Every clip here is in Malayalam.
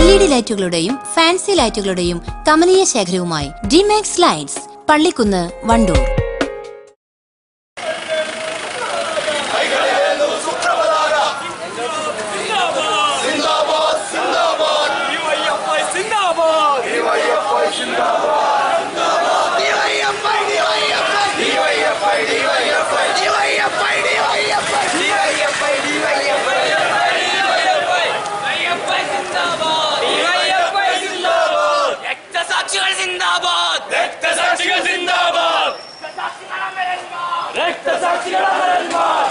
എൽ ഇ ഡി ലൈറ്റുകളുടെയും ഫാൻസി ലൈറ്റുകളുടെയും കമനീയ ശേഖരവുമായി ഡിമാക്സ് ലൈറ്റ്സ് പള്ളിക്കുന്ന് വണ്ടൂർ രക്തസാക്ഷികൾ സിന്ദാബാദ് രക്തസാക്ഷികൾ സിന്ദാബാദ് രക്തസാക്ഷികൾ അമരന്മാർ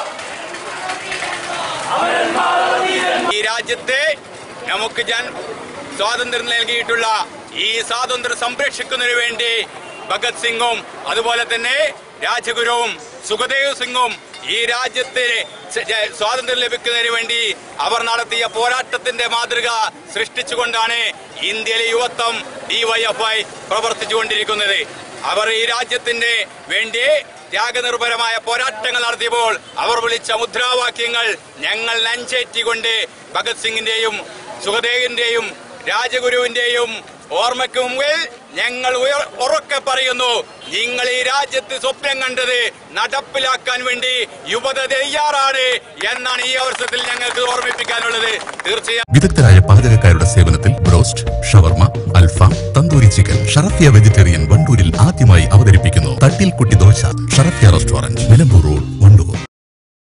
ഈ രാജ്യത്തെ നമുക്ക് ഞാൻ സ്വാതന്ത്ര്യം നൽകിയിട്ടുള്ള ഈ സ്വാതന്ത്ര്യം സംരക്ഷിക്കുന്നതിന് വേണ്ടി ഭഗത് സിംഗും അതുപോലെ തന്നെ രാജഗുരുവും സുഖദേവ് സിംഗും ഈ രാജ്യത്തിന് സ- ജ- സ്വാതന്ത്ര്യം ലഭിക്കുന്നതിന് വേണ്ടി അവർ നടത്തിയ പോരാട്ടത്തിന്റെ മാതൃക സൃഷ്ടിച്ചുകൊണ്ടാണ് ഇന്ത്യയിലെ യുവത്വം ഡിവൈഎഫ്ഐ പ്രവർത്തിച്ചുകൊണ്ടിരിക്കുന്നത് അവർ ഈ രാജ്യത്തിന്റെ വേണ്ടി ത്യാഗനിർഭരമായ പോരാട്ടങ്ങൾ നടത്തിയപ്പോൾ അവർ വിളിച്ച മുദ്രാവാക്യങ്ങൾ ഞങ്ങൾ നെഞ്ചേറ്റിക്കൊണ്ട് ഭഗത് സിംഗിന്റെയും സുഖദേവിന്റെയും രാജഗുരുവിന്റെയും ഓർമ്മയ്ക്ക് മുമ്പിൽ ഞങ്ങൾ ഉയർ- ഉറക്കെ പറയുന്നു നിങ്ങൾ ഈ രാജ്യത്ത് സ്വപ്നം കണ്ടത് നടപ്പിലാക്കാൻ വേണ്ടി യുവത തയ്യാറാണ് എന്നാണ് ഈ അവസരത്തിൽ ഞങ്ങൾക്ക് ഓർമ്മിപ്പിക്കാനുള്ളത് തീർച്ചയായും വിദഗ്ധരായ പാചകക്കാരുടെ സേവനത്തിൽ ബ്രോസ്റ്റ് ഷവർമ അൽഫാം തന്തൂരി ചിക്കൻ ഷറഫിയ വെജിറ്റേറിയൻ വണ്ടൂരിൽ ആദ്യമായി അവതരിപ്പിക്കുന്നു തട്ടിൽ കുട്ടി ദോശ ഷറഫിയ റെസ്റ്റോറന്റ് നിലമ്പൂർ റോഡ് വണ്ടൂർ